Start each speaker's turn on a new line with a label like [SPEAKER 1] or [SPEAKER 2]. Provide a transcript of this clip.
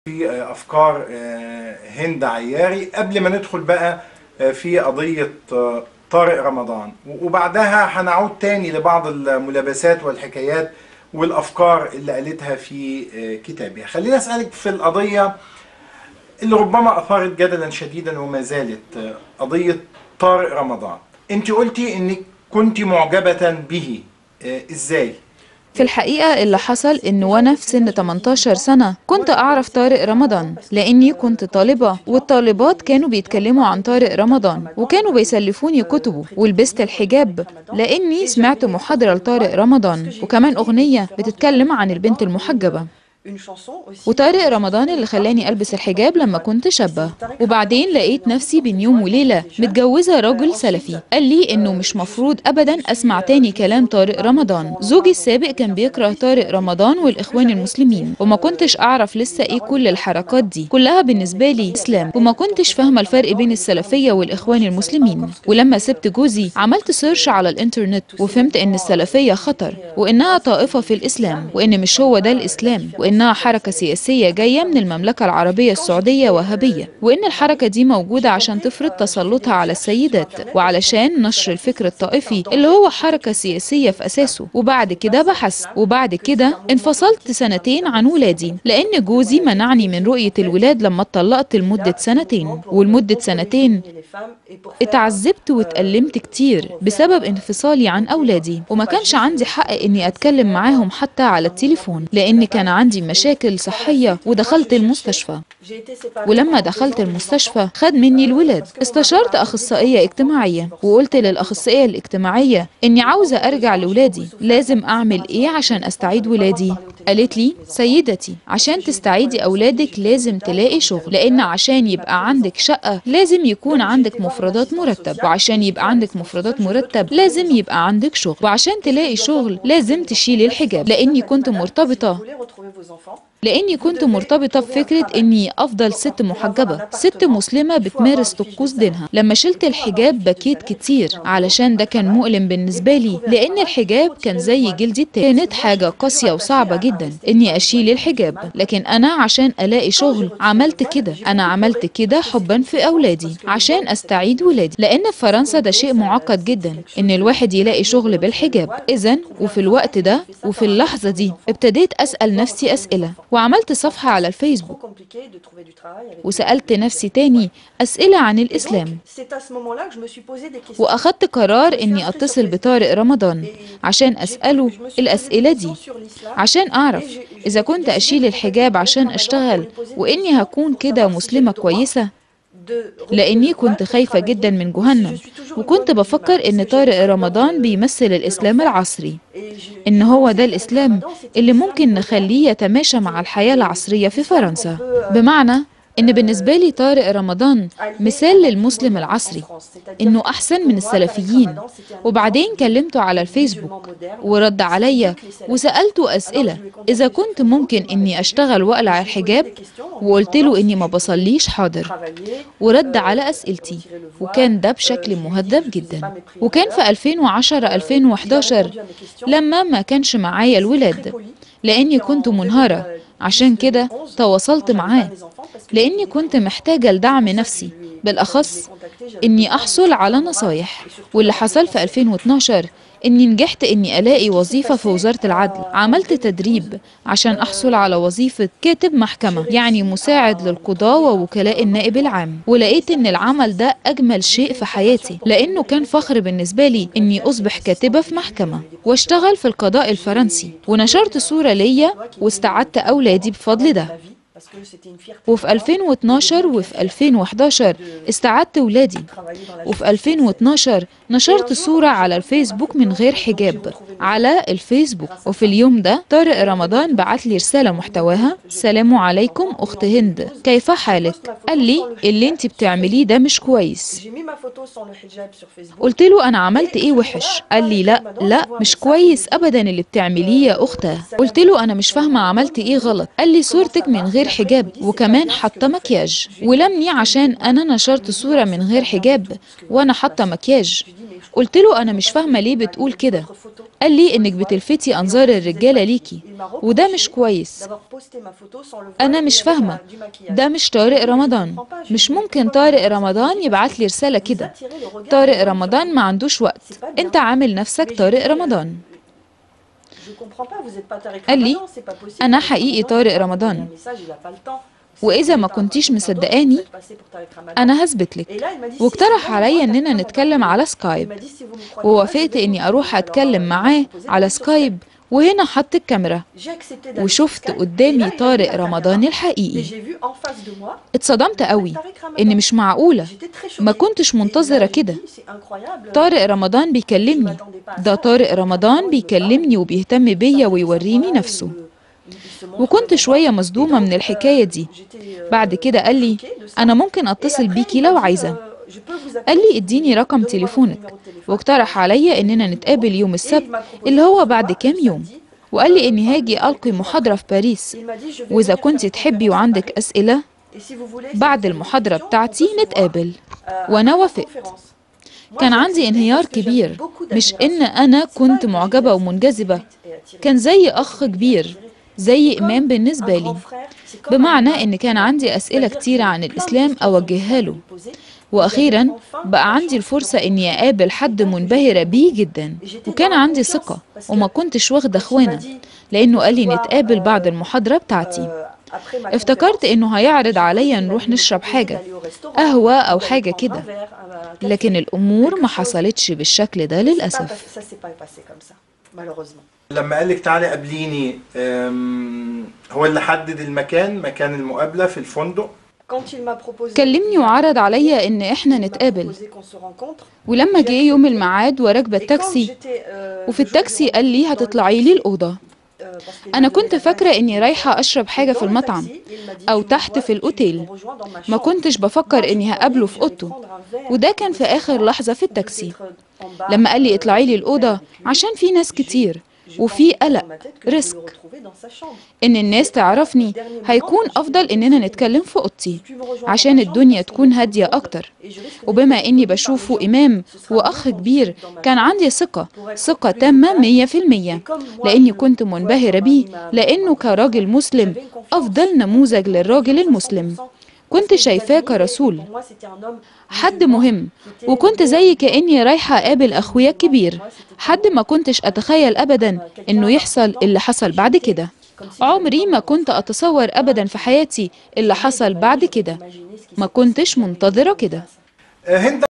[SPEAKER 1] في افكار هند عياري قبل ما ندخل بقى في قضيه طارق رمضان وبعدها هنعود تاني لبعض الملابسات والحكايات والافكار اللي قالتها في كتابها خليني اسالك في القضيه اللي ربما اثارت جدلا شديدا وما زالت قضيه طارق رمضان انت قلتي انك كنت معجبه به ازاي
[SPEAKER 2] في الحقيقة اللي حصل إن وأنا في سن 18 سنة كنت أعرف طارق رمضان لأني كنت طالبة والطالبات كانوا بيتكلموا عن طارق رمضان وكانوا بيسلفوني كتبه ولبست الحجاب لأني سمعت محاضرة لطارق رمضان وكمان أغنية بتتكلم عن البنت المحجبة وطارق رمضان اللي خلاني ألبس الحجاب لما كنت شابة وبعدين لقيت نفسي بين يوم وليلة متجوزة راجل سلفي قال لي إنه مش مفروض أبدا أسمع تاني كلام طارق رمضان زوجي السابق كان بيكره طارق رمضان والإخوان المسلمين وما كنتش أعرف لسه إيه كل الحركات دي كلها بالنسبة لي إسلام وما كنتش فاهمة الفرق بين السلفية والإخوان المسلمين ولما سبت جوزي عملت سيرش على الإنترنت وفهمت إن السلفية خطر وإنها طائفة في الإسلام وإن مش هو ده الإسلام وإنها حركة سياسية جاية من المملكة العربية السعودية وهابية وإن الحركة دي موجودة عشان تفرض تسلطها على السيدات وعلشان نشر الفكر الطائفي اللي هو حركة سياسية في أساسه وبعد كده بحث وبعد كده انفصلت سنتين عن ولادي لأن جوزي منعني من رؤية الولاد لما اتطلقت لمدة سنتين ولمدة سنتين اتعذبت واتألمت كتير بسبب انفصالي عن أولادي وما كانش عندي حق إني أتكلم معاهم حتى على التليفون لأن كان عندي مشاكل صحية ودخلت المستشفى ولما دخلت المستشفى خد مني الولاد استشرت أخصائية اجتماعية وقلت للأخصائية الاجتماعية إني عاوزة أرجع لولادي لازم أعمل إيه عشان أستعيد ولادي قالت لي سيدتي عشان تستعيدي أولادك لازم تلاقي شغل لأن عشان يبقى عندك شقة لازم يكون عندك مفردات مرتب وعشان يبقى عندك مفردات مرتب لازم يبقى عندك شغل وعشان تلاقي شغل لازم تشيلي الحجاب لأني كنت مرتبطة لاني كنت مرتبطه بفكره اني افضل ست محجبه ست مسلمه بتمارس طقوس دينها لما شلت الحجاب بكيت كتير علشان ده كان مؤلم بالنسبه لي لان الحجاب كان زي جلدي التاني كانت حاجه قاسيه وصعبه جدا اني اشيل الحجاب لكن انا عشان الاقي شغل عملت كده انا عملت كده حبا في اولادي عشان استعيد ولادي لان في فرنسا ده شيء معقد جدا ان الواحد يلاقي شغل بالحجاب اذا وفي الوقت ده وفي اللحظه دي ابتديت اسال نفسي اسئله وعملت صفحة على الفيسبوك وسألت نفسي تاني أسئلة عن الإسلام وأخدت قرار أني أتصل بطارق رمضان عشان أسأله الأسئلة دي عشان أعرف إذا كنت أشيل الحجاب عشان أشتغل وإني هكون كده مسلمة كويسة لاني كنت خايفه جدا من جهنم وكنت بفكر ان طارق رمضان بيمثل الاسلام العصري ان هو ده الاسلام اللي ممكن نخليه يتماشى مع الحياه العصريه في فرنسا بمعنى إن بالنسبة لي طارق رمضان مثال للمسلم العصري إنه أحسن من السلفيين وبعدين كلمته على الفيسبوك ورد عليا وسألته أسئلة إذا كنت ممكن إني أشتغل وأقلع الحجاب وقلت له إني ما بصليش حاضر ورد على أسئلتي وكان ده بشكل مهذب جدا وكان في 2010-2011 لما ما كانش معايا الولاد لأني كنت منهارة عشان كده تواصلت معاه لأني كنت محتاجة لدعم نفسي بالأخص إني أحصل على نصايح واللي حصل في 2012 إني نجحت إني ألاقي وظيفة في وزارة العدل عملت تدريب عشان أحصل على وظيفة كاتب محكمة يعني مساعد للقضاة ووكلاء النائب العام ولقيت إن العمل ده أجمل شيء في حياتي لأنه كان فخر بالنسبة لي إني أصبح كاتبة في محكمة واشتغل في القضاء الفرنسي ونشرت صورة ليا واستعدت أولادي بفضل ده وفي 2012 وفي 2011 استعدت ولادي وفي 2012 نشرت صورة على الفيسبوك من غير حجاب على الفيسبوك وفي اليوم ده طارق رمضان بعت لي رسالة محتواها سلام عليكم أخت هند كيف حالك؟ قال لي اللي انت بتعمليه ده مش كويس قلت له أنا عملت إيه وحش؟ قال لي لا لا مش كويس أبدا اللي بتعمليه يا أختاه قلت له أنا مش فاهمة عملت إيه غلط قال لي صورتك من غير حجاب وكمان حاطه مكياج ولمني عشان انا نشرت صوره من غير حجاب وانا حاطه مكياج قلت له انا مش فاهمه ليه بتقول كده قال لي إنك بتلفتي أنظار الرجالة ليكي وده مش كويس أنا مش فاهمة ده مش طارق رمضان مش ممكن طارق رمضان يبعت لي رسالة كده طارق رمضان ما عندوش وقت انت عامل نفسك طارق رمضان قال لي أنا حقيقي طارق رمضان وإذا ما كنتيش مصدقاني أنا هثبت لك واقترح عليا إننا نتكلم على سكايب ووافقت إني أروح أتكلم معاه على سكايب وهنا حط الكاميرا وشفت قدامي طارق رمضان الحقيقي اتصدمت قوي إن مش معقولة ما كنتش منتظرة كده طارق رمضان بيكلمني ده طارق رمضان بيكلمني وبيهتم بيا ويوريني نفسه وكنت شوية مصدومة من الحكاية دي بعد كده قال لي أنا ممكن أتصل بيكي لو عايزة قال لي اديني رقم تليفونك واقترح عليا إننا نتقابل يوم السبت اللي هو بعد كام يوم وقال لي إني هاجي ألقي محاضرة في باريس وإذا كنت تحبي وعندك أسئلة بعد المحاضرة بتاعتي نتقابل وأنا وافقت كان عندي انهيار كبير مش إن أنا كنت معجبة ومنجذبة كان زي أخ كبير زي إمام بالنسبة لي بمعنى إن كان عندي أسئلة كتيرة عن الإسلام أوجهها له وأخيرا بقى عندي الفرصة إني أقابل حد منبهرة بيه جدا وكان عندي ثقة وما كنتش واخدة أخوانا لأنه قال لي نتقابل بعد المحاضرة بتاعتي افتكرت إنه هيعرض عليا نروح نشرب حاجة قهوة أو حاجة كده لكن الأمور ما حصلتش بالشكل ده للأسف
[SPEAKER 1] لما قال لك تعالي قابليني أم، هو اللي حدد المكان مكان المقابلة في الفندق
[SPEAKER 2] كلمني وعرض عليا إن إحنا نتقابل ولما جه يوم الميعاد وراكبة التاكسي وفي التاكسي قال لي هتطلعي لي الأوضة أنا كنت فاكرة إني رايحة أشرب حاجة في المطعم أو تحت في الأوتيل ما كنتش بفكر إني هقابله في أوضته وده كان في آخر لحظة في التاكسي لما قال لي اطلعي لي الأوضة عشان في ناس كتير وفي قلق ريسك إن الناس تعرفني هيكون أفضل إننا نتكلم في أوضتي عشان الدنيا تكون هادية أكتر وبما إني بشوفه إمام وأخ كبير كان عندي ثقة ثقة تامة مية في المية لأني كنت منبهرة بيه لأنه كراجل مسلم أفضل نموذج للراجل المسلم كنت شايفاه كرسول حد مهم وكنت زي كأني رايحة أقابل أخويا الكبير حد ما كنتش أتخيل أبدا إنه يحصل اللي حصل بعد كده عمري ما كنت أتصور أبدا في حياتي اللي حصل بعد كده ما كنتش منتظرة كده
[SPEAKER 1] هند